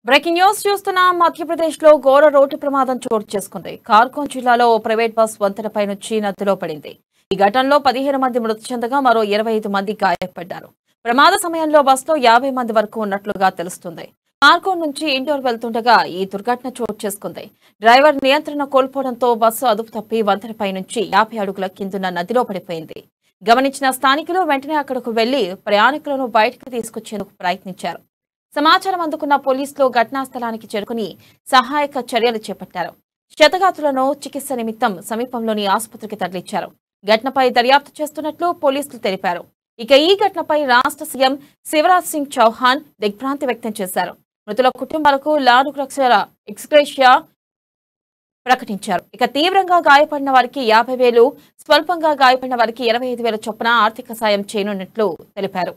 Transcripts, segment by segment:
breaking news చూస్తున్నాం మధ్యప్రదేశ్ లో ఘోర రోడ్డు ప్రమాదం చోటు చేసుకుంది కార్కోన్ జిల్లాలో ఓ ప్రైవేట్ బస్ వంతెనపై నుంచి నదిలో పడింది ఈ ఘటనలో పదిహేను మంది మృతి చెందగా మరో ఇరవై ఐదు మంది గాయపడ్డారు ప్రమాద సమయంలో బస్సులో యాభై మంది వరకు ఉన్నట్లుగా తెలుస్తుంది కార్కోన్ నుంచి ఇండోర్ వెళ్తుండగా ఈ దుర్ఘటన చోటు చేసుకుంది డ్రైవర్ నియంత్రణ కోల్పోవడంతో బస్సు అదుపు తప్పి వంతెనపై నుంచి యాభై అడుగుల కిందున్న నదిలో పడిపోయింది గమనించిన స్థానికులు వెంటనే అక్కడకు వెళ్లి ప్రయాణికులను బయటకు తీసుకొచ్చేందుకు ప్రయత్నించారు సమాచారం అందుకున్న పోలీసులు ఘటనా స్థలానికి చేరుకుని సహాయక చర్యలు చేపట్టారు క్షతగాతులను చికిత్స నిమిత్తం సమీపంలోని ఆసుపత్రికి తరలించారు ఘటనపై దర్యాప్తు చేస్తున్నట్లు పోలీసులు తెలిపారు ఇక ఈ ఘటనపై రాష్ట్ర సీఎం శివరాజ్ సింగ్ చౌహాన్ దిగ్భ్రాంతి వ్యక్తం చేశారు మృతుల కుటుంబాలకు నాలుగు లక్షల ఎక్స్గ్రేషియా ప్రకటించారు ఇక తీవ్రంగా గాయపడిన వారికి యాభై వేలు స్వల్పంగా గాయపడిన వారికి ఇరవై ఐదు వేల చొప్పున ఆర్థిక సాయం చేయనున్నట్లు తెలిపారు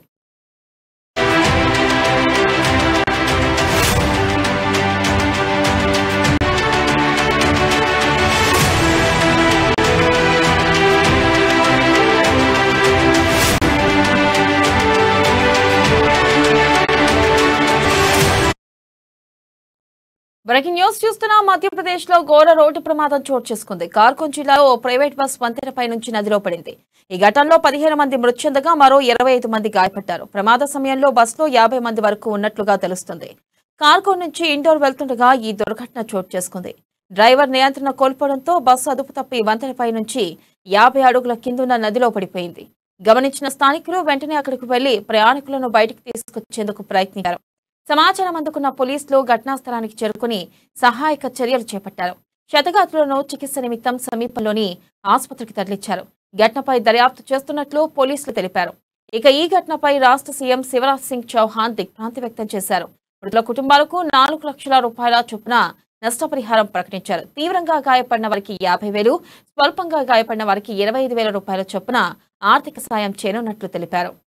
బ్రేకింగ్ న్యూస్ చూస్తున్నా మధ్యప్రదేశ్ లో ఘోర రోడ్డు ప్రమాదం చోటు చేసుకుంది కార్కోన్ జిల్లాలో ఓ ప్రైవేట్ బస్ వంతెనపై నుంచి నదిలో పడింది ఈ ఘటనలో పదిహేను మంది మృతి చెందగా మరో ఇరవై ఐదు మంది గాయపడ్డారు ప్రమాద సమయంలో బస్సులో యాభై మంది వరకు ఉన్నట్లుగా తెలుస్తుంది కార్కోన్ నుంచి ఇండోర్ వెళ్తుండగా ఈ దుర్ఘటన చోటు చేసుకుంది డ్రైవర్ నియంత్రణ కోల్పోవడంతో బస్సు అదుపు తప్పి వంతెనపై నుంచి యాభై అడుగుల కిందున్న నదిలో పడిపోయింది గమనించిన స్థానికులు వెంటనే అక్కడికి వెళ్లి ప్రయాణికులను బయటకు తీసుకొచ్చేందుకు ప్రయత్నించారు సమాచారం అందుకున్న పోలీసులు ఘటనా స్థలానికి చేరుకుని సహాయక చర్యలు చేపట్టారు క్షతగాతులను చికిత్స నిమిత్తం సమీపంలోని ఆసుపత్రికి తరలించారు ఘటనపై దర్యాప్తు చేస్తున్నట్లు పోలీసులు తెలిపారు ఇక ఈ ఘటనపై రాష్ట్ర సీఎం శివరాజ్ సింగ్ చౌహాన్ దిగ్భ్రాంతి వ్యక్తం చేశారు మృతుల కుటుంబాలకు నాలుగు లక్షల రూపాయల చొప్పున నష్టపరిహారం ప్రకటించారు తీవ్రంగా గాయపడిన వారికి యాభై వేలు స్వల్పంగా గాయపడిన వారికి ఇరవై ఐదు వేల రూపాయల చొప్పున ఆర్థిక సాయం చేయనున్నట్లు తెలిపారు